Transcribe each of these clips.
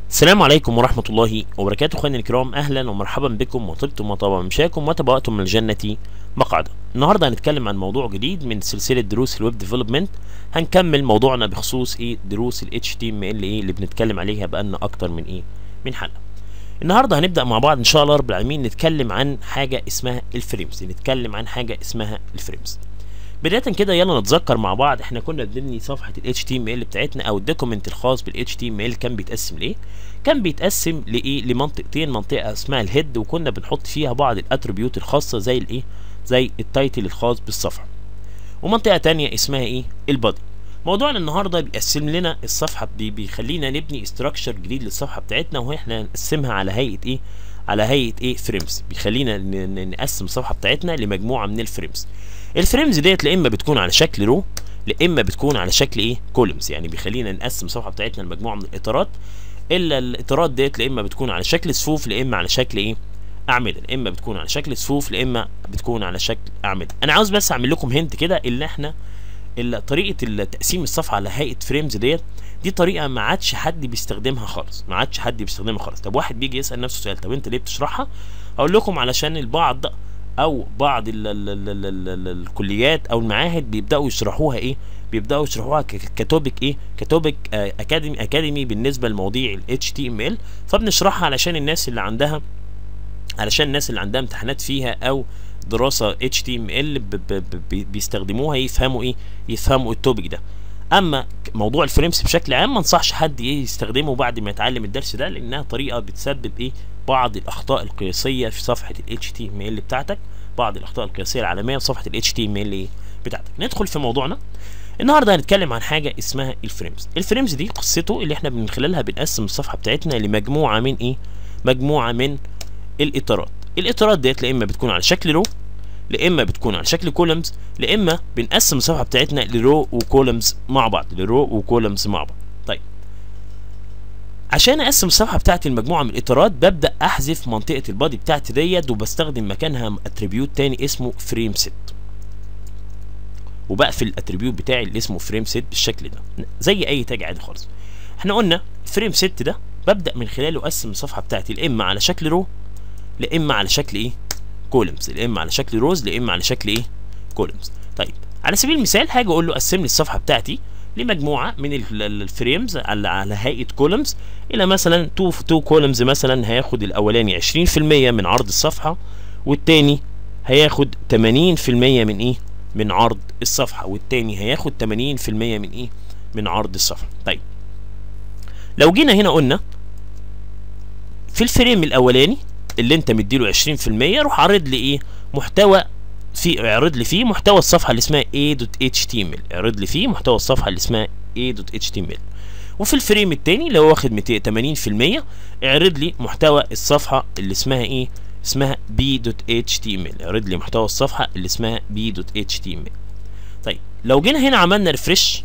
السلام عليكم ورحمة الله وبركاته اخواني الكرام اهلا ومرحبا بكم وطبتم وطاب مشاكم وتبوأتم من الجنة مقعدا النهارده هنتكلم عن موضوع جديد من سلسلة دروس الويب ديفلوبمنت هنكمل موضوعنا بخصوص ايه دروس ال HTML ايه اللي بنتكلم عليها بقالنا اكتر من ايه من حلقة النهارده هنبدأ مع بعض ان شاء الله رب العالمين نتكلم عن حاجة اسمها الفريمز نتكلم عن حاجة اسمها الفريمز بداية كده يلا نتذكر مع بعض احنا كنا بنبني صفحة ال HTML بتاعتنا او الدوكيمنت الخاص بال HTML كان بيتقسم لايه؟ كان بيتقسم لايه؟ لمنطقتين منطقة اسمها الهيد وكنا بنحط فيها بعض الاتريبيوت الخاصة زي الايه؟ زي التايتل الخاص بالصفحة. ومنطقة تانية اسمها ايه؟ البادي. موضوعنا النهارده بيقسم لنا الصفحة بي بيخلينا نبني استراكشر جديد للصفحة بتاعتنا واحنا نقسمها على هيئة ايه؟ على هيئة ايه؟ فريمز بيخلينا نقسم الصفحة بتاعتنا لمجموعة من الفريمز. الفريمز ديت لا اما بتكون على شكل رو لا اما بتكون على شكل ايه كولمز يعني بيخلينا نقسم الصفحه بتاعتنا لمجموعه من الاطارات الا الاطارات ديت لا اما بتكون على شكل صفوف لا اما على شكل ايه اعمده لا اما بتكون على شكل صفوف لا اما بتكون على شكل اعمده انا عاوز بس اعمل لكم هنت كده اللي احنا اللي طريقه تقسيم الصفحه على هيئه فريمز ديت دي طريقه ما عادش حد بيستخدمها خالص ما عادش حد بيستخدمها خالص طب واحد بيجي يسال نفسه سؤال طب انت ليه بتشرحها اقول لكم علشان البعض او بعض ال ال ال ال ال ال الكليات او المعاهد بيبداوا يشرحوها ايه بيبداوا يشرحوها كتوبيك ايه كتوبيك آه اكاديمي اكاديمي بالنسبه لمواضيع ال HTML فبنشرحها علشان الناس اللي عندها علشان الناس اللي عندها امتحانات فيها او دراسه HTML ب ب ب بيستخدموها يفهموا ايه يفهموا التوبيك ده اما موضوع الفريمز بشكل عام ما انصحش حد ايه يستخدمه بعد ما يتعلم الدرس ده لانها طريقه بتسبب ايه بعض الاخطاء القياسيه في صفحه ال HTML بتاعتك بعض الاخطاء القياسيه العالميه في صفحه ال HTML بتاعتك ندخل في موضوعنا النهارده هنتكلم عن حاجه اسمها الفريمز الفريمز دي قصته اللي احنا من خلالها بنقسم الصفحه بتاعتنا لمجموعه من ايه مجموعه من الاطارات الاطارات ديت لا اما بتكون على شكل رو لا اما بتكون على شكل كولمز لا اما بنقسم الصفحه بتاعتنا لرو وكولمز مع بعض لرو وكولمز مع بعض طيب عشان اقسم الصفحه بتاعتي لمجموعه من الاطارات ببدا احذف منطقه البادي بتاعتي ديت وبستخدم مكانها اتريبيوت تاني اسمه فريم سيت وبقفل الاتريبيوت بتاعي اللي اسمه فريم سيت بالشكل ده زي اي تاج عادي خالص احنا قلنا فريم سيت ده ببدا من خلاله اقسم الصفحه بتاعتي لا اما على شكل رو لا اما على شكل ايه كولمز لا اما على شكل روز لا اما على شكل ايه كولمز طيب على سبيل المثال هاجي اقول له قسم لي الصفحه بتاعتي لمجموعه من الفريمز على على هيئه كولمز الى مثلا 2 2 كولمز مثلا هياخد الاولاني 20% من عرض الصفحه والتاني هياخد 80% من ايه من عرض الصفحه والتاني هياخد 80% من ايه من عرض الصفحه طيب لو جينا هنا قلنا في الفريم الاولاني اللي انت مديله 20% روح عرض لي ايه محتوى في اعرض لي فيه محتوى الصفحه اللي اسمها a.html اعرض لي فيه محتوى الصفحه اللي اسمها a.html وفي الفريم الثاني اللي هو واخد 80% اعرض لي محتوى الصفحه اللي اسمها ايه اسمها b.html اعرض لي محتوى الصفحه اللي اسمها b.html طيب لو جينا هنا عملنا ريفرش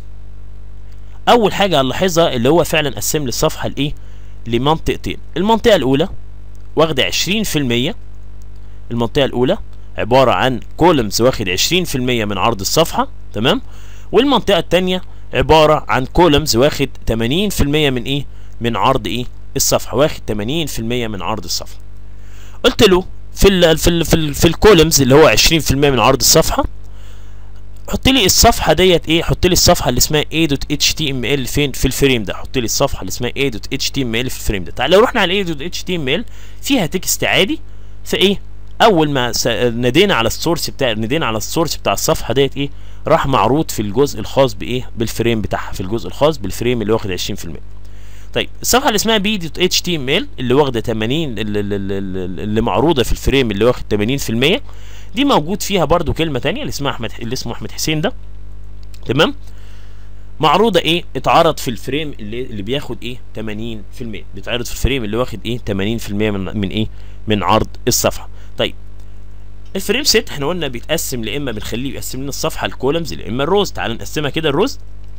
اول حاجه هنلاحظها اللي هو فعلا قسم لي الصفحه لايه لمنطقتين المنطقه الاولى واخده 20% المنطقه الاولى عبارة عن كولمز واخد 20% من عرض الصفحة تمام والمنطقة التانية عبارة عن كولمز واخد 80% من ايه من عرض ايه الصفحة واخد 80% من عرض الصفحة قلت له في ال في ال في, ال في الكولمز اللي هو 20% من عرض الصفحة حط لي الصفحة ديت ايه حط لي الصفحة اللي اسمها a.html فين في الفريم ده حط لي الصفحة اللي اسمها a.html في الفريم ده تعال لو رحنا على a.html فيها تكست عادي فايه اول ما نادينا على السورس بتاع نادينا على السورس بتاع الصفحه ديت ايه راح معروض في الجزء الخاص بايه بالفريم بتاعها في الجزء الخاص بالفريم اللي واخد 20% طيب الصفحه اللي اسمها بي دوت اتش تي ام ال اللي واخده 80 اللي, اللي معروضه في الفريم اللي واخد 80% دي موجود فيها برده كلمه ثانيه اللي اسمها احمد اللي اسمه احمد حسين ده تمام معروضه ايه اتعرض في الفريم اللي اللي بياخد ايه 80% بيتعرض في الفريم اللي واخد ايه 80% من من ايه من عرض الصفحه طيب الفريم سيت احنا قلنا بيتقسم لا اما بنخليه يقسم لنا الصفحه الكولمز لا اما الروز تعال نقسمها كده الروز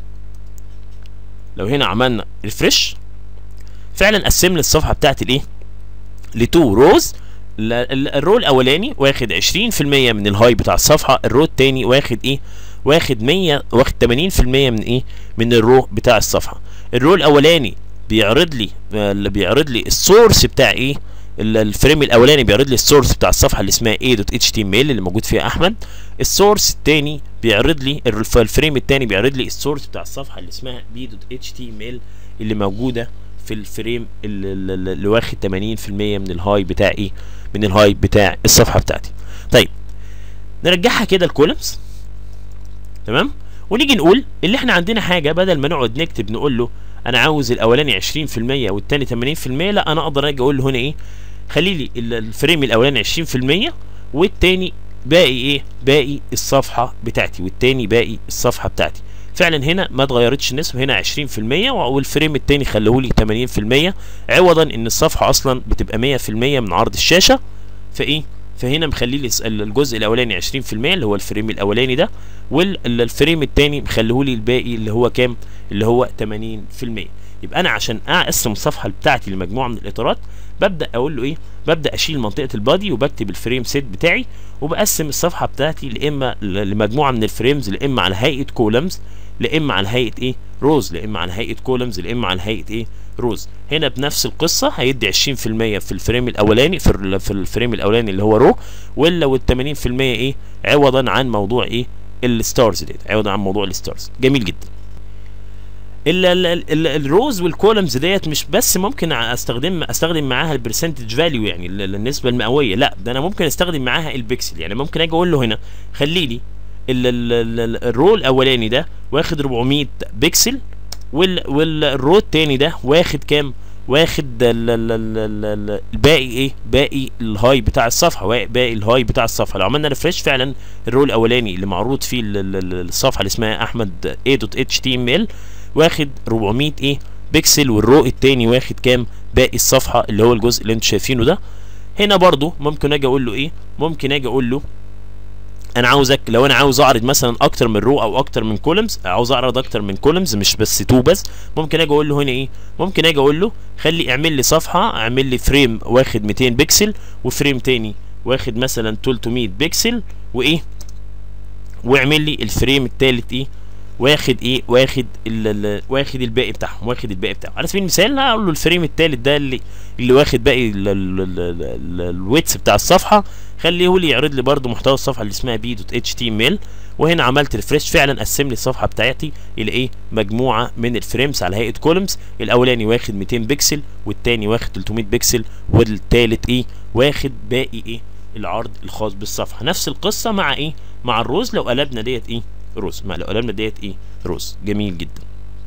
لو هنا عملنا ريفرش فعلا قسم لي الصفحه بتاعت الايه لتو روز الرو الاولاني واخد 20% من الهاي بتاع الصفحه الرو التاني واخد ايه واخد 100 واخد 80% من ايه من الرو بتاع الصفحه الرو الاولاني بيعرض لي اللي بيعرض لي السورس بتاع ايه الفريم الاولاني بيعرض لي السورس بتاع الصفحه اللي اسمها a.html اللي موجود فيها احمد السورس الثاني بيعرض لي الفريم الثاني بيعرض لي السورس بتاع الصفحه اللي اسمها b.html اللي موجوده في الفريم اللي, اللي واخد 80% من الهاي بتاع ايه من الهاي بتاع الصفحه بتاعتي طيب نرجعها كده الكولمز تمام ونيجي نقول اللي احنا عندنا حاجه بدل ما نقعد نكتب نقول له انا عاوز الاولاني 20% والتاني 80% لا انا اقدر اجي اقول له هنا ايه خلي لي الفريم الاولاني 20% والتاني باقي ايه باقي الصفحه بتاعتي والتاني باقي الصفحه بتاعتي فعلا هنا ما اتغيرتش النسبه هنا 20% والفريم التاني خلوه لي 80% عوضا ان الصفحه اصلا بتبقى 100% من عرض الشاشه فايه فهنا مخلي لي الجزء الاولاني 20% اللي هو الفريم الاولاني ده والفريم الثاني مخليه لي الباقي اللي هو كام اللي هو 80% يبقى انا عشان اقسم الصفحه بتاعتي لمجموعه من الاطارات ببدا اقول له ايه ببدا اشيل منطقه البادي وبكتب الفريم سيت بتاعي وبقسم الصفحه بتاعتي لاما لمجموعه من الفريمز لاما على هيئه كولمز لاما على هيئه ايه روز لاما على هيئه كولمز لاما على هيئه ايه روز هنا بنفس القصه هيدي 20% في الفريم الاولاني في, في الفريم الاولاني اللي هو رو ولا وال 80% ايه عوضا عن موضوع ايه الستارز ديت عوضا عن موضوع الستارز جميل جدا الروز والكولمز ديت مش بس ممكن استخدم استخدم معاها البرسنتج فاليو يعني النسبه المئويه لا ده انا ممكن استخدم معاها البكسل يعني ممكن اجي اقول له هنا خلي لي الرو الاولاني ده واخد 400 بكسل والرو التاني ده واخد كام واخد الباقي ايه باقي الهاي بتاع الصفحه باقي الهاي بتاع الصفحه لو عملنا ريفريش فعلا الرو الاولاني اللي معروض فيه الصفحه اللي اسمها احمد a.html واخد 400 ايه بكسل والرو التاني واخد كام باقي الصفحه اللي هو الجزء اللي انتوا شايفينه ده هنا برضو ممكن اجي اقول له ايه ممكن اجي اقول له انا عاوزك لو انا عاوز اعرض مثلا اكتر من رو او اكتر من كولمز عاوز اعرض اكتر من كولمز مش بس تو بس ممكن اجي اقول له هنا ايه ممكن اجي اقول له خلي اعمل لي صفحه اعمل لي فريم واخد 200 بكسل وفريم تاني واخد مثلا 300 بكسل وايه واعمل لي الفريم التالت ايه واخد ايه واخد ال واخد الباقي بتاعهم واخد الباقي بتاعهم على سبيل المثال هقول له الفريم التالت ده اللي اللي واخد باقي الويتس بتاع الصفحه خليه لي يعرض لي برده محتوى الصفحه اللي اسمها بي دوت اتش تي ام ال وهنا عملت ريفريش فعلا قسم لي الصفحه بتاعتي الى ايه مجموعه من الفريمز على هيئه كولمز الاولاني واخد 200 بكسل والتاني واخد 300 بكسل والتالت ايه واخد باقي ايه العرض الخاص بالصفحه نفس القصه مع ايه مع الروز لو قلبنا ديت ايه روز ما لو قلبنا ديت ايه روز جميل جدا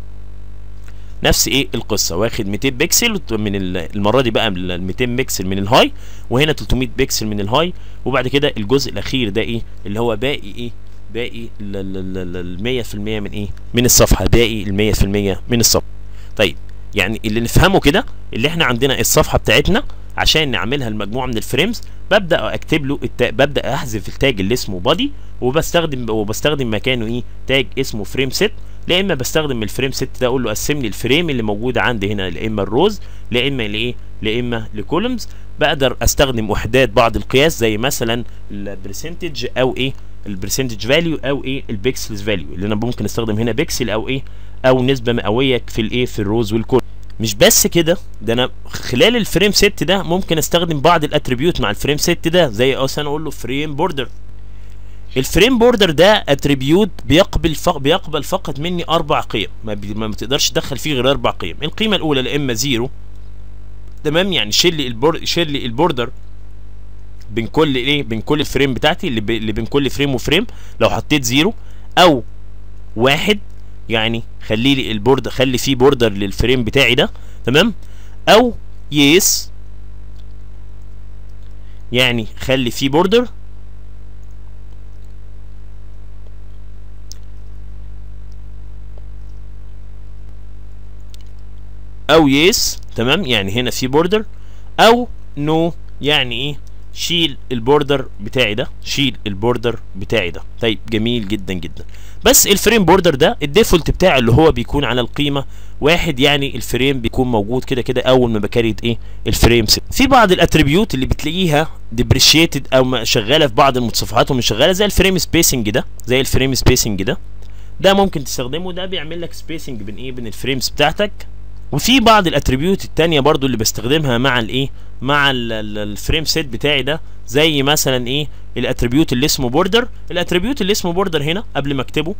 نفس ايه القصه واخد 200 بكسل من المره دي بقى ال 200 بكسل من الهاي وهنا 300 بكسل من الهاي وبعد كده الجزء الاخير ده ايه اللي هو باقي ايه باقي ال 100% من ايه من الصفحه باقي ال 100% من الصفحه طيب يعني اللي نفهمه كده اللي احنا عندنا الصفحه بتاعتنا عشان نعملها لمجموعه من الفريمز ببدا اكتب له التا... ببدا احذف التاج اللي اسمه بادي وبستخدم وبستخدم مكانه ايه تاج اسمه فريم سيت لا اما بستخدم الفريم سيت ده اقول له قسم لي الفريم اللي موجود عندي هنا لا اما الروز لا اما لايه لا اما لكولمز بقدر استخدم وحدات بعض القياس زي مثلا البرسنتج او ايه البرسنتج فاليو او ايه البيكسلز فاليو اللي انا ممكن استخدم هنا بيكسل او ايه او نسبه مئويه في الايه في الروز والكولمز مش بس كده ده انا خلال الفريم سيت ده ممكن استخدم بعض الاتريبيوت مع الفريم سيت ده زي مثلا اقول له فريم بوردر الفريم بوردر ده اتريبيوت بيقبل فق بيقبل فقط مني اربع قيم ما, بي ما تقدرش تدخل فيه غير اربع قيم القيمه الاولى لا اما زيرو تمام يعني شيل لي البور شيل لي البوردر بين كل ايه بين كل الفريم بتاعتي اللي, ب... اللي بين كل فريم وفريم لو حطيت زيرو او واحد يعني خلي لي البورد خلي فيه بوردر للفريم بتاعي ده تمام او يس يعني خلي فيه بوردر او يس تمام يعني هنا في بوردر او نو no يعني ايه شيل البوردر بتاعي ده شيل البوردر بتاعي ده طيب جميل جدا جدا بس الفريم بوردر ده الديفولت بتاعه اللي هو بيكون على القيمه واحد يعني الفريم بيكون موجود كده كده اول ما بكريت ايه الفريم ست في بعض الاتريبيوت اللي بتلاقيها ديبريشيتد او شغاله في بعض المتصفحات ومش شغاله زي الفريم سبيسنج ده زي الفريم سبيسنج ده ده ممكن تستخدمه ده بيعمل لك سبيسنج بين ايه بين الفريمز بتاعتك وفي بعض الاتريبيوت التانية برضو اللي بستخدمها مع الايه مع الفريم سيت بتاعي ده زي مثلا ايه الاتريبيوت اللي اسمه بوردر الاتريبيوت اللي اسمه بوردر هنا قبل ما اكتبه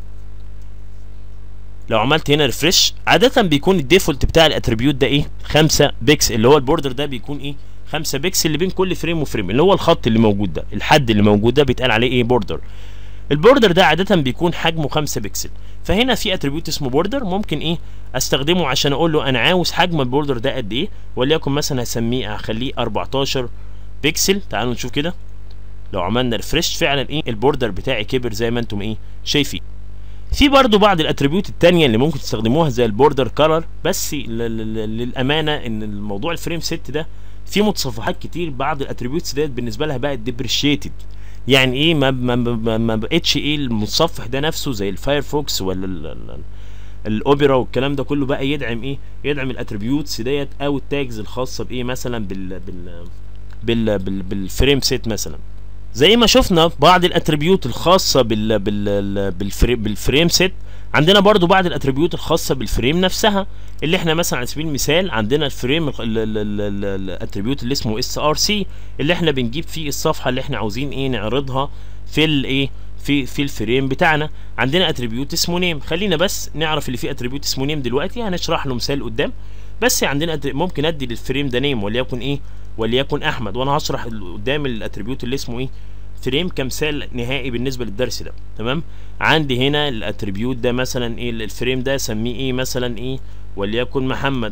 لو عملت هنا ريفرش عادة بيكون الديفولت بتاع الاتريبيوت ده ايه 5 بيكسل اللي هو البوردر ده بيكون ايه 5 بيكسل اللي بين كل فريم وفريم اللي هو الخط اللي موجود ده الحد اللي موجود ده بيتقال عليه ايه بوردر البوردر ده عادة بيكون حجمه 5 بكسل فهنا في اتريبيوت اسمه بوردر ممكن ايه استخدمه عشان اقول له انا عاوز حجم البوردر ده قد ايه وليكن مثلا هسميه هخليه 14 بكسل تعالوا نشوف كده لو عملنا ريفرش فعلا ايه البوردر بتاعي كبر زي ما انتم ايه شايفين في برضو بعض الاتريبيوت التانية اللي ممكن تستخدموها زي البوردر كلر بس للامانه ان الموضوع الفريم ست ده في متصفحات كتير بعض الاتريبيوتس ديت بالنسبه لها بقت ديبريشيتد يعني ايه ما ما ما, ما بقتش ايه المتصفح ده نفسه زي الفايرفوكس ولا الاوبرا والكلام ده كله بقى يدعم ايه يدعم الاتريبيوتس ديت او التاجز الخاصه بايه مثلا بال بال بال بال بالفريم سيت مثلا زي ما شفنا بعض الاتريبيوت الخاصه بال بال بالفريم, بالفريم سيت عندنا برضو بعض الاتريبيوت الخاصه بالفريم نفسها اللي احنا مثلا على سبيل المثال عندنا الفريم الاتريبيوت اللي اسمه اس ار سي اللي احنا بنجيب فيه الصفحه اللي احنا عاوزين ايه نعرضها في الايه في في الفريم بتاعنا عندنا اتريبيوت اسمه نيم خلينا بس نعرف اللي فيه اتريبيوت اسمه نيم دلوقتي هنشرح له مثال قدام بس عندنا ممكن ادي للفريم ده نيم وليكن ايه وليكن احمد وانا هشرح قدام الاتريبيوت اللي اسمه ايه فريم كمثال نهائي بالنسبه للدرس ده تمام عندي هنا الاتريبيوت ده مثلا ايه الفريم ده سميه ايه مثلا ايه وليكن محمد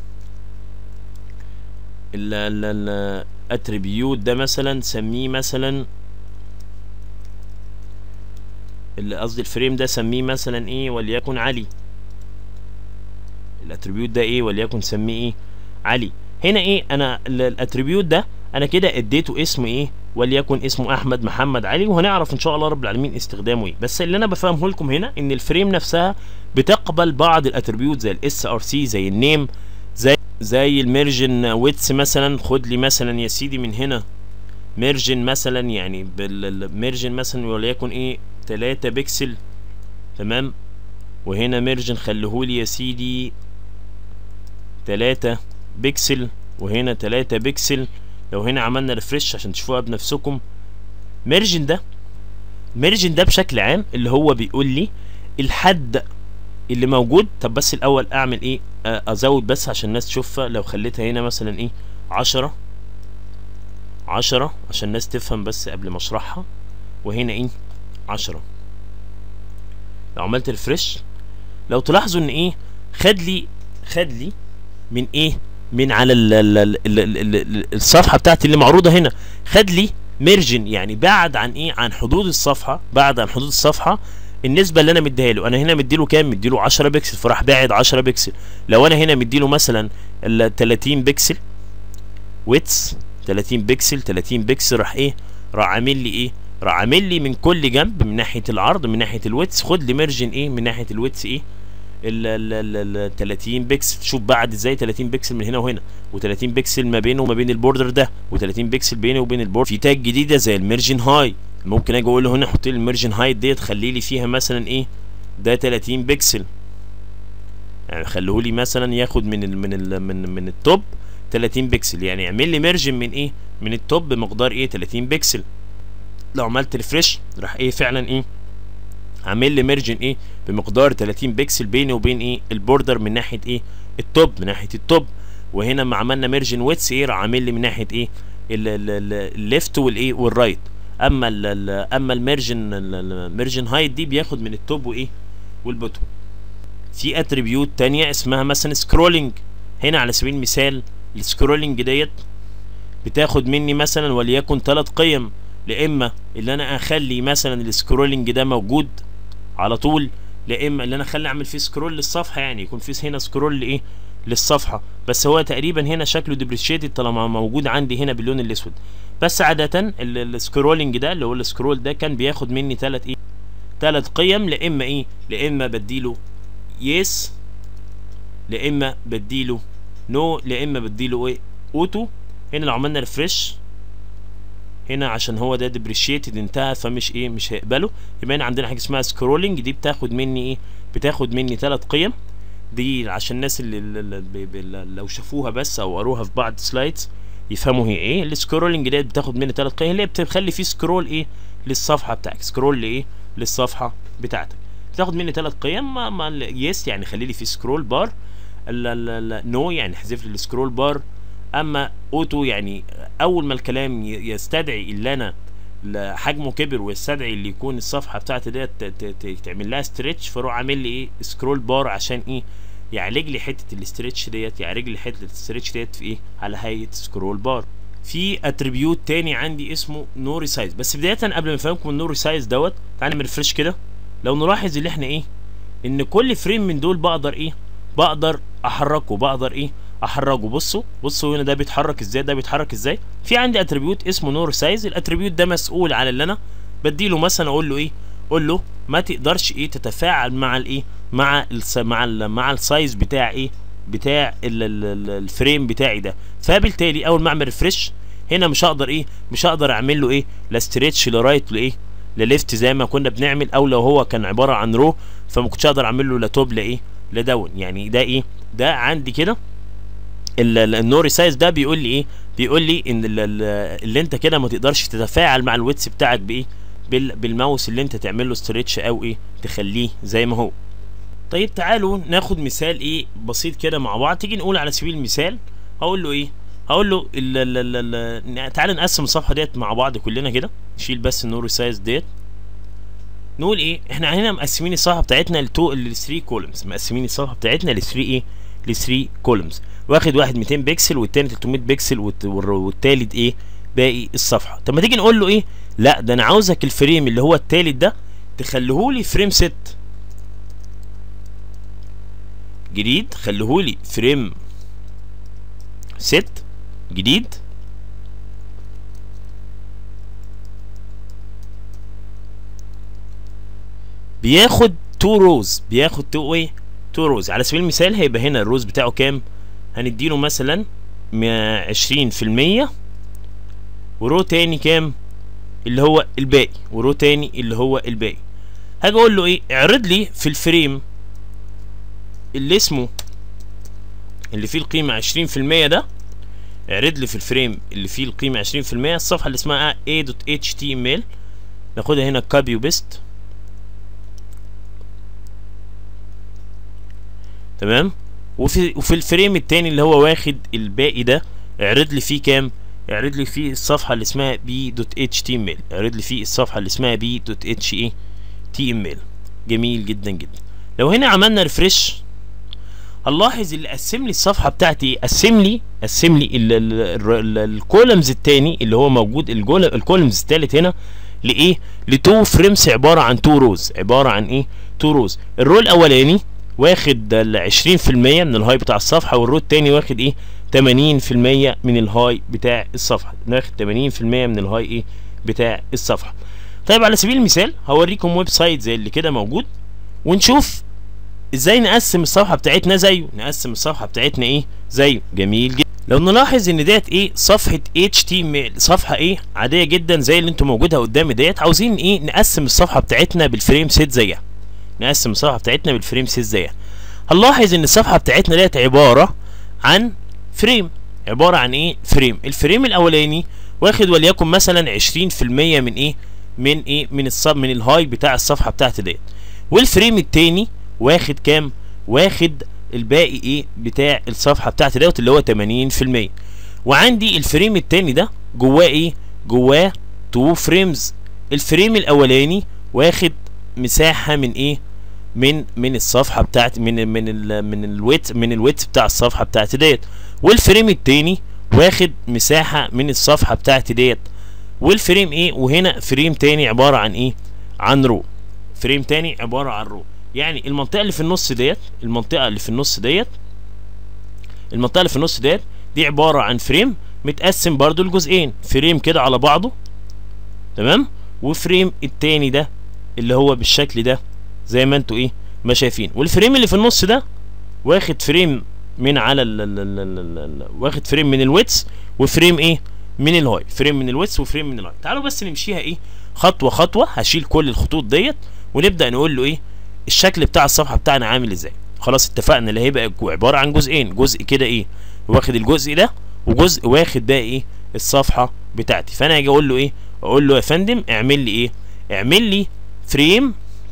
الاتريبيوت ده مثلا سميه مثلا قصدي الفريم ده سميه مثلا ايه وليكن علي الاتريبيوت ده ايه وليكن سميه ايه علي هنا ايه انا الاتريبيوت ده انا كده اديته اسم ايه وليكن اسمه احمد محمد علي وهنعرف ان شاء الله رب العالمين استخدامه ايه بس اللي انا بفهمه لكم هنا ان الفريم نفسها بتقبل بعض الاتريبيوت زي الاس ار سي زي النيم زي زي الميرجن ويتس مثلا خد لي مثلا يا سيدي من هنا ميرجن مثلا يعني بالميرجن مثلا وليكن ايه 3 بكسل تمام وهنا ميرجن خليهولي يا سيدي 3 بكسل وهنا 3 بكسل لو هنا عملنا ريفرش عشان تشوفوها بنفسكم ميرجن ده ميرجن ده بشكل عام اللي هو بيقول لي الحد اللي موجود طب بس الاول اعمل ايه ازود بس عشان الناس تشوفها لو خليتها هنا مثلا ايه عشرة عشرة عشان الناس تفهم بس قبل ما اشرحها وهنا ايه عشرة لو عملت ريفرش لو تلاحظوا ان ايه خد لي خد لي من ايه من على ال ال ال ال ال ال الصفحه بتاعتي اللي معروضه هنا خد لي ميرجن يعني بعد عن ايه عن حدود الصفحه بعد عن حدود الصفحه النسبه اللي انا مديها له انا هنا مديله كام مديله 10 بكسل فراح باعد 10 بكسل لو انا هنا مديله مثلا ال 30 بكسل ويتس 30 بكسل 30 بكسل راح ايه راح عامل لي ايه راح عامل لي من كل جنب من ناحيه العرض من ناحيه الويتس خد لي ميرجن ايه من ناحيه الويتس ايه ال 30 بكسل شوف بعد ازاي 30 بكسل من هنا وهنا و30 بكسل ما بينه وما بين البوردر ده و30 بكسل بينه وبين البوردر في تاج جديده زي الميرجن هاي ممكن اجي اقول له هنا حط لي الميرجن هايت ديت خلي لي فيها مثلا ايه ده 30 بكسل يعني خليه لي مثلا ياخد من ال من ال من من التوب 30 بكسل يعني اعمل لي ميرجن من ايه من التوب بمقدار ايه 30 بكسل لو عملت ريفرش راح ايه فعلا ايه عامل لي ميرجن ايه بمقدار 30 بكسل بيني وبين ايه البوردر من ناحيه ايه التوب من ناحيه التوب وهنا ما عملنا ميرجن ويتس ايه راح عامل لي من ناحيه ايه الليفت والايه والرايت اما ال اما الميرجن الميرجن هايت دي بياخد من التوب وايه والبوتوم في اتريبيوت تانية اسمها مثلا سكرولنج هنا على سبيل المثال السكرولنج ديت بتاخد مني مثلا وليكن ثلاث قيم لا اما اللي انا اخلي مثلا السكرولنج ده موجود على طول لا اما اللي انا اخلي اعمل فيه سكرول للصفحه يعني يكون في هنا سكرول لايه للصفحه بس هو تقريبا هنا شكله ديبريشيتد طالما موجود عندي هنا باللون الاسود بس عاده السكرولنج ده اللي هو السكرول ده كان بياخد مني ثلاث ايه ثلاث قيم لا اما ايه لا اما بديله يس لا اما بديله نو لا اما بديله ايه اوتو هنا لو عملنا ريفرش هنا عشان هو ده ديبريشيتد انتهى فمش ايه مش هيقبله يبقى هنا عندنا حاجه اسمها سكرولنج دي بتاخد مني ايه بتاخد مني ثلاث قيم دي عشان الناس اللي, اللي, اللي, اللي لو شافوها بس او قروها في بعض سلايدز يفهموا هي ايه السكرولنج ديت بتاخد مني ثلاث قيم اللي هي بتخلي فيه سكرول ايه للصفحه بتاعتك سكرول لايه للصفحه بتاعتك بتاخد مني ثلاث قيم ما, ما يس يعني خلي لي في سكرول بار نو يعني احذف لي السكرول بار اما اوتو يعني اول ما الكلام يستدعي اللي انا حجمه كبر ويستدعي اللي يكون الصفحه بتاعتي ديت تعمل لها ستريتش فاروح عامل لي ايه سكرول بار عشان ايه يعالج لي حته الاستريتش ديت يعالج لي حته الاستريتش ديت في ايه على هيئه سكرول بار في اتريبيوت تاني عندي اسمه نو ريسايز بس بدايه قبل ما افهمكم النو ريسايز دوت تعالى نرفرش كده لو نلاحظ اللي احنا ايه ان كل فريم من دول بقدر ايه بقدر احركه بقدر ايه احركه بصوا بصوا هنا ده بيتحرك ازاي ده بيتحرك ازاي في عندي اتريبيوت اسمه نور سايز الاتريبيوت ده مسؤول على اللي انا بديله مثلا اقول له ايه اقول له ما تقدرش ايه تتفاعل مع الايه مع ال مع ال مع السايز بتاع ايه بتاع ال ال الفريم بتاعي ده فبالتالي اول ما اعمل ريفرش هنا مش هقدر ايه مش هقدر اعمل له ايه لا ستريتش لا رايت لايه لليفت زي ما كنا بنعمل او لو هو كان عباره عن رو فما كنتش اقدر اعمل له لا توب لا ايه لا داون يعني ده ايه ده عندي كده النوري سايز ده بيقول لي ايه بيقول لي ان اللي انت كده ما تقدرش تتفاعل مع الويتس بتاعك بايه بالماوس اللي انت تعمل له ستريتش او ايه تخليه زي ما هو طيب تعالوا ناخد مثال ايه بسيط كده مع بعض تيجي نقول على سبيل المثال هقول له ايه هقول له ال ال ال تعالى نقسم الصفحه ديت مع بعض كلنا كده نشيل بس النوري سايز ديت نقول ايه احنا هنا مقسمين الصفحه بتاعتنا لتو ل 3 كولمز مقسمين الصفحه بتاعتنا ل 3 ايه ل 3 كولمز واخد واحد 200 بكسل والتاني 300 بكسل والتالت ايه باقي الصفحه طب ما تيجي نقول له ايه لا ده انا عاوزك الفريم اللي هو التالت ده تخليهولي فريم ست جديد خليهولي فريم ست جديد بياخد تو روز بياخد تو ايه تو روز على سبيل المثال هيبقى هنا الروز بتاعه كام هنديله مثلا عشرين في المية ورو تاني كام اللي هو الباقي ورو تاني اللي هو الباقي هاجي اقول له ايه اعرض لي في الفريم اللي اسمه اللي فيه القيمة عشرين في المية ده اعرض لي في الفريم اللي فيه القيمة عشرين في المية الصفحة اللي اسمها a.html ناخدها هنا كوبي وبيست تمام وفي وفي الفريم التاني اللي هو واخد الباقي ده اعرض لي فيه كام اعرض لي فيه الصفحه اللي اسمها بي دوت اتش تي ام ال اعرض لي فيه الصفحه اللي اسمها بي دوت اتش اي تي ام ال جميل جدا جدا لو هنا عملنا ريفرش هنلاحظ اللي قسم لي الصفحه بتاعتي قسم لي قسم لي الكولمز التاني اللي هو موجود الكولمز التالت هنا لايه لتو فريمز عباره عن تو روز عباره عن ايه تو روز الرو الاولاني واخد ال 20% من الهاي بتاع الصفحه والرو التاني واخد ايه 80% من الهاي بتاع الصفحه واخد 80% من الهاي ايه بتاع الصفحه طيب على سبيل المثال هوريكم ويب سايت زي اللي كده موجود ونشوف ازاي نقسم الصفحه بتاعتنا زيه نقسم الصفحه بتاعتنا ايه زيه جميل جدا لو نلاحظ ان ديت ايه صفحه HTML صفحه ايه عاديه جدا زي اللي انتم موجوده قدامي ديت عاوزين ايه نقسم الصفحه بتاعتنا بالفريم سيت زيها نقسم الصفحه بتاعتنا بالفريم سيت زيها هنلاحظ ان الصفحه بتاعتنا ديت عباره عن فريم عباره عن ايه فريم الفريم الاولاني واخد وليكن مثلا 20% من ايه من ايه من الصب من الهاي بتاع الصفحه بتاعتي ديت والفريم التاني واخد كام واخد الباقي ايه بتاع الصفحه بتاعتي دوت اللي هو 80% وعندي الفريم التاني ده جواه ايه جواه تو فريمز الفريم الاولاني واخد مساحه من ايه من من الصفحه بتاعت من من ال من الويت من الويت بتاع الصفحه بتاعتي ديت والفريم التاني واخد مساحه من الصفحه بتاعتي ديت والفريم ايه وهنا فريم تاني عباره عن ايه عن رو فريم تاني عباره عن رو يعني المنطقه اللي في النص ديت المنطقه اللي في النص ديت المنطقه اللي في النص ديت دي عباره عن فريم متقسم برضو لجزئين فريم كده على بعضه تمام وفريم التاني ده اللي هو بالشكل ده زي ما انتوا ايه ما شايفين والفريم اللي في النص ده واخد فريم من على ال ال ال ال ال واخد فريم من الويتس وفريم ايه من الهاي فريم من الويتس وفريم من الهاي تعالوا بس نمشيها ايه خطوه خطوه هشيل كل الخطوط ديت ونبدا نقول له ايه الشكل بتاع الصفحه بتاعنا عامل ازاي خلاص اتفقنا اللي هيبقى عباره عن جزئين جزء كده ايه واخد الجزء ده وجزء واخد بقى ايه الصفحه بتاعتي فانا هاجي اقول له ايه اقول له يا فندم اعمل لي ايه اعمل لي فريم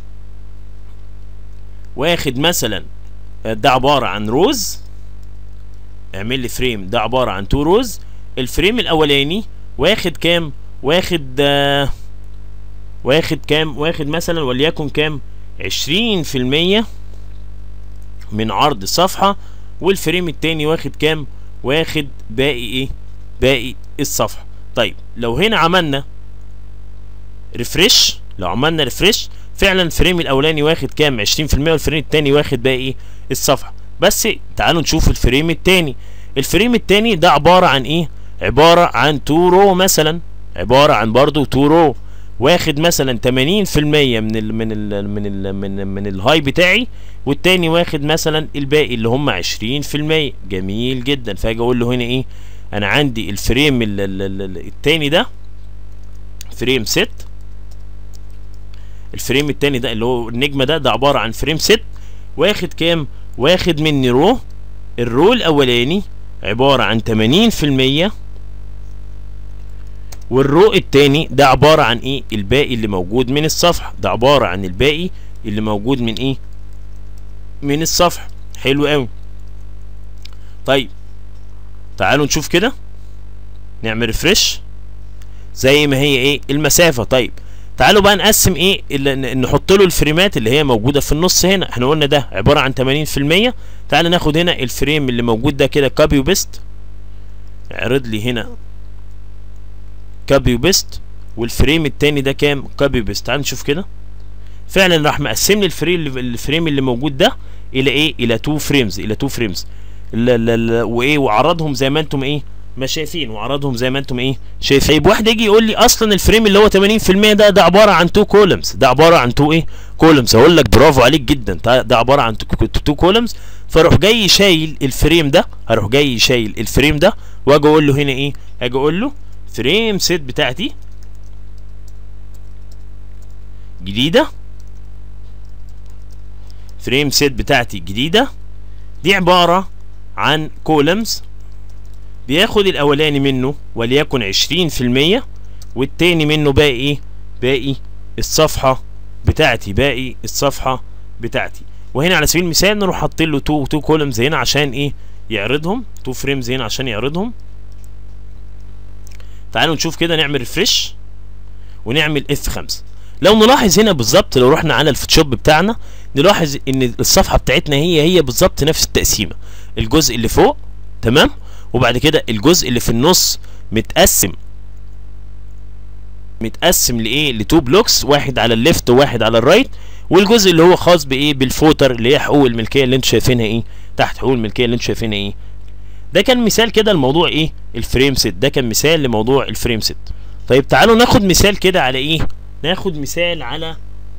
واخد مثلا ده عباره عن روز اعمل لي فريم ده عباره عن تو روز الفريم الاولاني واخد كام واخد آه واخد كام واخد مثلا وليكن كام عشرين في المية من عرض الصفحة والفريم التاني واخد كام واخد باقي ايه باقي الصفحة طيب لو هنا عملنا ريفرش لو عملنا ريفرش فعلا الفريم الاولاني واخد كام 20% والفريم التاني واخد باقي ايه الصفحة بس تعالوا نشوف الفريم التاني الفريم التاني ده عبارة عن ايه عبارة عن تو رو مثلا عبارة عن برضو تو رو واخد مثلا 80% من ال من ال من ال من, من الهاي بتاعي والتاني واخد مثلا الباقي اللي هم 20% جميل جدا فاجي اقول له هنا ايه انا عندي الفريم ال ال ال التاني ده فريم ست الفريم التاني ده اللي هو النجمه ده ده عباره عن فريم ست واخد كام واخد مني رو الرو الاولاني عباره عن 80% والرو التاني ده عبارة عن ايه الباقي اللي موجود من الصفحة ده عبارة عن الباقي اللي موجود من ايه من الصفحة حلو قوي طيب تعالوا نشوف كده نعمل ريفرش زي ما هي ايه المسافة طيب تعالوا بقى نقسم ايه اللي نحط له الفريمات اللي هي موجودة في النص هنا احنا قلنا ده عبارة عن 80% تعالوا ناخد هنا الفريم اللي موجود ده كده كوبي وبيست اعرض لي هنا كوبي وبيست والفريم التاني ده كام كوبي وبيست تعال نشوف كده فعلا راح مقسم لي الفريم الفريم اللي موجود ده الى ايه الى تو فريمز الى تو فريمز وايه وعرضهم زي ما انتم ايه ما شايفين وعرضهم زي ما انتم ايه شايفين طيب واحد يجي يقول لي اصلا الفريم اللي هو 80% ده ده عباره عن تو كولمز ده عباره عن تو ايه كولمز اقول لك برافو عليك جدا ده عباره عن تو كولمز فاروح جاي شايل الفريم ده هروح جاي شايل الفريم ده واجي اقول له هنا ايه اجي اقول له فريم سيت بتاعتي جديدة فريم سيت بتاعتي جديدة دي عبارة عن كولمز بياخد الاولاني منه وليكن عشرين في المية والتاني منه باقي ايه باقي الصفحة بتاعتي باقي الصفحة بتاعتي وهنا على سبيل المثال نروح حاطين له تو تو كولمز هنا عشان ايه يعرضهم تو فريمز هنا عشان يعرضهم تعالوا نشوف كده نعمل ريفرش ونعمل اف 5 لو نلاحظ هنا بالظبط لو رحنا على الفوتوشوب بتاعنا نلاحظ ان الصفحه بتاعتنا هي هي بالظبط نفس التقسيمه الجزء اللي فوق تمام وبعد كده الجزء اللي في النص متقسم متقسم لايه لتو بلوكس واحد على الليفت وواحد على الرايت والجزء اللي هو خاص بايه بالفوتر اللي هي حقوق الملكيه اللي انتوا شايفينها ايه تحت حقوق الملكيه اللي انتوا شايفينها ايه ده كان مثال كده لموضوع ايه الفريم سيت ده كان مثال لموضوع الفريم سيت طيب تعالوا ناخد مثال كده على ايه ناخد مثال على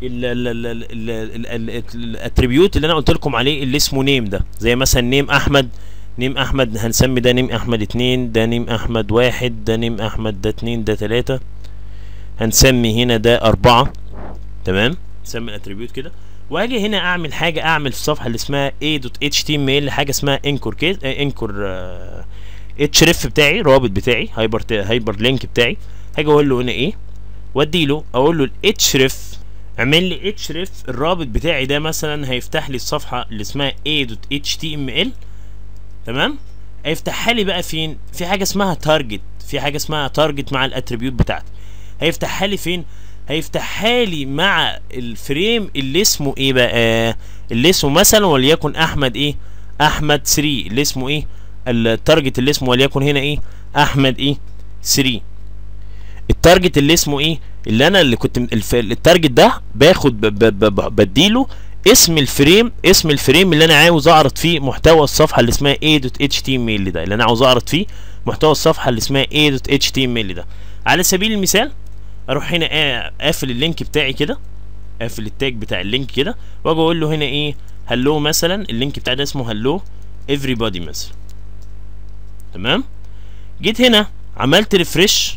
الاتريبيوت اللي انا قلت لكم عليه اللي اسمه نيم ده زي مثلا نيم احمد نيم احمد هنسمي ده نيم احمد اتنين ده نيم احمد واحد ده نيم احمد ده اتنين ده تلاتة هنسمي هنا ده اربعة تمام نسمي الاتريبيوت كده واجي هنا اعمل حاجه اعمل في الصفحه اللي اسمها a.html حاجه اسمها انكور كيس انكور اتش ريف بتاعي رابط بتاعي هايبر هايبر لينك بتاعي هاجي اقول له هنا ايه وادي له اقول له الاتش ريف اعمل لي اتش ريف الرابط بتاعي ده مثلا هيفتح لي الصفحه اللي اسمها a.html تمام هيفتحها لي بقى فين في حاجه اسمها تارجت في حاجه اسمها تارجت مع الاتريبيوت بتاعتي هيفتحها لي فين هيفتحها لي مع الفريم اللي اسمه ايه بقى اللي اسمه مثلا وليكن احمد ايه احمد 3 اللي اسمه ايه التارجت اللي اسمه وليكن هنا ايه احمد ايه 3 التارجت اللي اسمه ايه اللي انا اللي كنت التارجت ده باخد بديله اسم الفريم اسم الفريم اللي انا عاوز اعرض فيه محتوى الصفحه اللي اسمها a.html ده اللي انا عاوز اعرض فيه محتوى الصفحه اللي اسمها a.html ده على سبيل المثال اروح هنا قافل اللينك بتاعي كده قافل التاج بتاع اللينك كده واجي اقول له هنا ايه هلو مثلا اللينك بتاعي ده اسمه هلو everybody مثلا تمام جيت هنا عملت ريفرش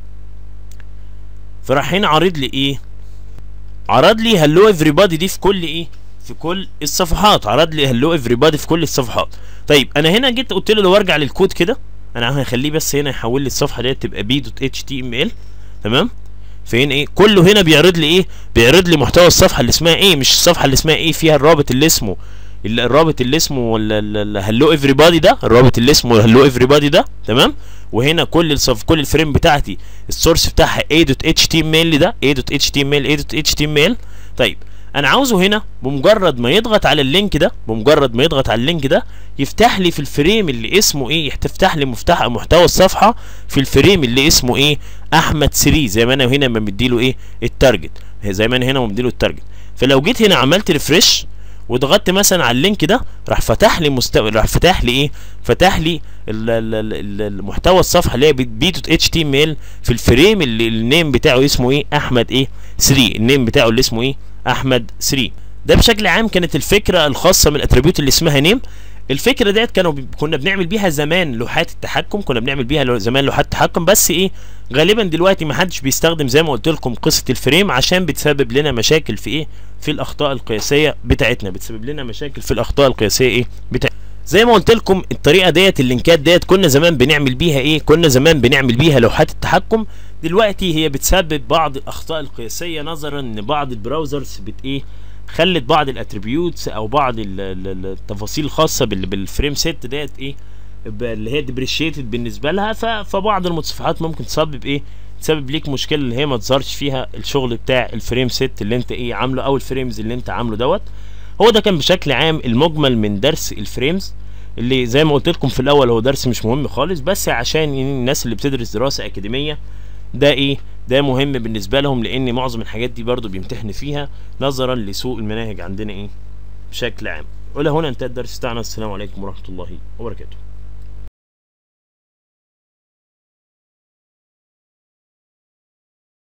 فراح هنا عارض لي ايه عرض لي هلو everybody دي في كل ايه في في كل الصفحات عرض لي هلو everybody في كل الصفحات طيب انا هنا جيت قلت له لو ارجع للكود كده انا هخليه بس هنا يحول لي الصفحه ديت تبقى بي دوت اتش تي ام ال تمام فين ايه كله هنا بيعرض لي ايه بيعرض لي محتوى الصفحه اللي اسمها ايه مش الصفحه اللي اسمها ايه فيها الرابط اللي اسمه ال- الرابط اللي اسمه هلو everybody ده الرابط اللي اسمه هلو everybody ده تمام وهنا كل الصف كل الفريم بتاعتي السورس بتاعها a.html ده a.html a.html طيب انا عاوزه هنا بمجرد ما يضغط على اللينك ده بمجرد ما يضغط على اللينك ده يفتح لي في الفريم اللي اسمه ايه يفتح لي مفتاح محتوى الصفحه في الفريم اللي اسمه ايه احمد 3 زي ما انا هنا ما مديله ايه التارجت زي ما انا هنا مديله التارجت فلو جيت هنا عملت ريفرش وضغطت مثلا على اللينك ده راح فتح لي مستوى راح فتح لي ايه فتح لي ال- ال- ال- ال- المحتوى الصفحه اللي هي بي دوت اتش تي ام ال في الفريم اللي النيم بتاعه اسمه ايه احمد ايه 3 النيم بتاعه اللي اسمه ايه احمد 3 ده بشكل عام كانت الفكره الخاصه من الاتريبيوت اللي اسمها نيم الفكره ديت كانوا بي- كنا بنعمل بيها زمان لوحات التحكم كنا بنعمل بيها لو- زمان لوحات التحكم بس ايه غالبا دلوقتي ما حدش بيستخدم زي ما قلت لكم قصه الفريم عشان بتسبب لنا مشاكل في ايه في الاخطاء القياسيه بتاعتنا بتسبب لنا مشاكل في الاخطاء القياسيه ايه بتاع زي ما قلت لكم الطريقه ديت اللينكات ديت كنا زمان بنعمل بيها ايه كنا زمان بنعمل بيها لوحات التحكم دلوقتي هي بتسبب بعض الاخطاء القياسيه نظرا ان بعض البراوزرز بت ايه خلت بعض الاتريبيوتس او بعض ال- ال- ال- التفاصيل الخاصه بال- بالفريم سيت ديت ايه ب- اللي هي ديبريشيتد بالنسبه لها ف- فبعض المتصفحات ممكن تسبب ايه تسبب ليك مشكله اللي هي ما تظهرش فيها الشغل بتاع الفريم سيت اللي انت ايه عامله او الفريمز اللي انت عامله دوت هو ده كان بشكل عام المجمل من درس الفريمز اللي زي ما قلت لكم في الاول هو درس مش مهم خالص بس عشان الناس اللي بتدرس دراسه اكاديميه ده ايه ده مهم بالنسبه لهم لان معظم الحاجات دي برضو بيمتحن فيها نظرا لسوء المناهج عندنا ايه بشكل عام والى هنا انتهى الدرس بتاعنا السلام عليكم ورحمه الله وبركاته